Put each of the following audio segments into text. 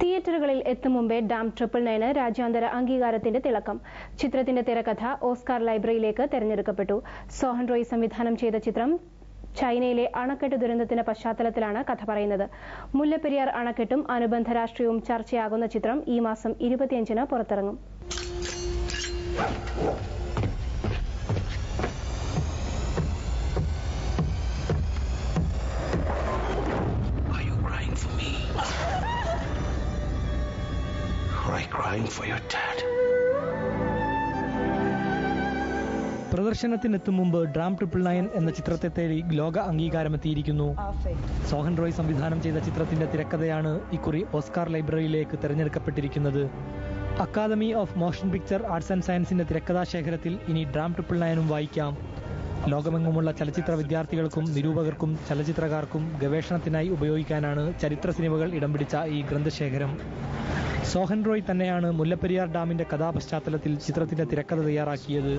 തിയേറ്ററുകളിൽ എത്തും മുമ്പേ ഡാം ട്രിപ്പിൾ നയന് രാജ്യാന്തര അംഗീകാരത്തിന്റെ തിളക്കം ചിത്രത്തിന്റെ തിരക്കഥ ഓസ്കാർ ലൈബ്രറിയിലേക്ക് തെരഞ്ഞെടുക്കപ്പെട്ടു സോഹൻ റോയ് സംവിധാനം ചെയ്ത ചിത്രം ചൈനയിലെ അണക്കെട്ട് ദുരന്തത്തിന്റെ പശ്ചാത്തലത്തിലാണ് കഥ പറയുന്നത് മുല്ലപ്പെരിയാർ അണക്കെട്ടും അനുബന്ധ രാഷ്ട്രീയവും ചർച്ചയാകുന്ന ചിത്രം ഈ മാസം ഇരുപത്തിയഞ്ചിന് പുറത്തിറങ്ങും Are you crying for me? Or are you crying for your dad? പ്രദർശനത്തിനെത്തും മുമ്പ് ഡ്രാം ട്രിപ്പിൾ നയൻ എന്ന ചിത്രത്തെ തേടി ലോക അംഗീകാരമെത്തിയിരിക്കുന്നു സോഹൻ റോയ് സംവിധാനം ചെയ്ത ചിത്രത്തിന്റെ തിരക്കഥയാണ് ഇക്കുറി ഓസ്കാർ ലൈബ്രറിയിലേക്ക് തെരഞ്ഞെടുക്കപ്പെട്ടിരിക്കുന്നത് academy of motion picture arts and സയൻസിന്റെ തിരക്കഥാ ശേഖരത്തിൽ ഇനി ഡ്രാം ട്രിപ്പിൾ നയനും വായിക്കാം ലോകമെങ്ങുമുള്ള ചലച്ചിത്ര വിദ്യാർത്ഥികൾക്കും നിരൂപകർക്കും ചലച്ചിത്രകാർക്കും ഗവേഷണത്തിനായി ഉപയോഗിക്കാനാണ് ചരിത്ര സിനിമകൾ ഇടം പിടിച്ച ഈ ഗ്രന്ഥശേഖരം സോഹൻ റോയ് തന്നെയാണ് മുല്ലപ്പെരിയാർ ഡാമിന്റെ കഥാപശ്ചാത്തലത്തിൽ ചിത്രത്തിന്റെ തിരക്കഥ തയ്യാറാക്കിയത്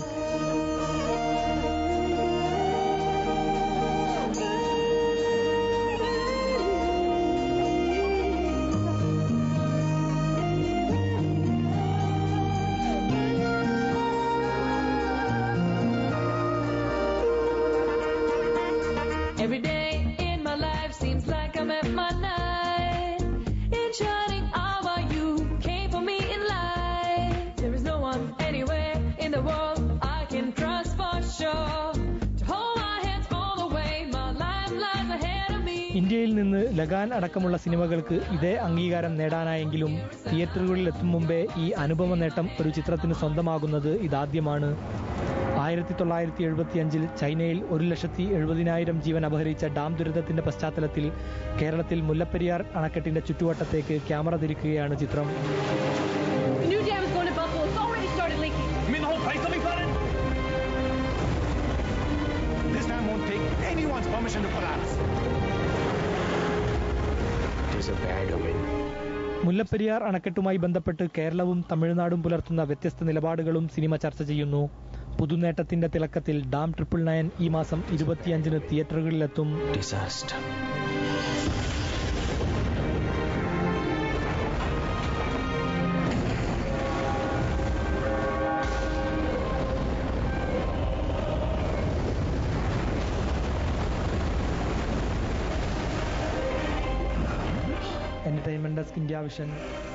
Every day in my life seems like I'm at my night. In shining hour, you came for me in life. There is no one anywhere in the world I can trust for sure. To hold my hands all the way, my life lies ahead of me. ഇന്ത്യയിൽ നിന്ന് ലഗാൻ അടക്കമുള്ള സിനിമകൾക്ക് ഇതേ അംഗീകാരം നേടാനായെങ്കിലും തിയേറ്ററുകളിൽ എത്തും മുമ്പേ ഈ അനുപമ നേട്ടം ഒരു ചിത്രത്തിന് സ്വന്തമാകുന്നത് ഇതാദ്യമാണ് ആയിരത്തി തൊള്ളായിരത്തി എഴുപത്തി അഞ്ചിൽ ചൈനയിൽ ഒരു ലക്ഷത്തി എഴുപതിനായിരം ജീവൻ അപഹരിച്ച ഡാം ദുരന്തത്തിന്റെ പശ്ചാത്തലത്തിൽ കേരളത്തിൽ മുല്ലപ്പെരിയാർ അണക്കെട്ടിന്റെ ചുറ്റുവട്ടത്തേക്ക് ക്യാമറ തിരിക്കുകയാണ് ചിത്രം The new dam is going to Buffalo. It's already started leaking. You mean the whole place will be flooded? This dam won't take anyone's permission to collapse. It is a bad omen. Mullaperiyar അണക്കെട്ടുമായി ബന്ധപ്പെട്ട് കേരളവും തമിഴ്നാടും പുലർത്തുന്ന വ്യത്യസ്ത നിലപാടുകളും cinema ചർച്ച ചെയ്യുന്നു പുതുനേട്ടത്തിന്റെ തിളക്കത്തിൽ ഡാം ട്രിപ്പിൾ നയൻ ഈ മാസം ഇരുപത്തിയഞ്ചിന് തിയേറ്ററുകളിലെത്തും Disaster. Entertainment desk India vision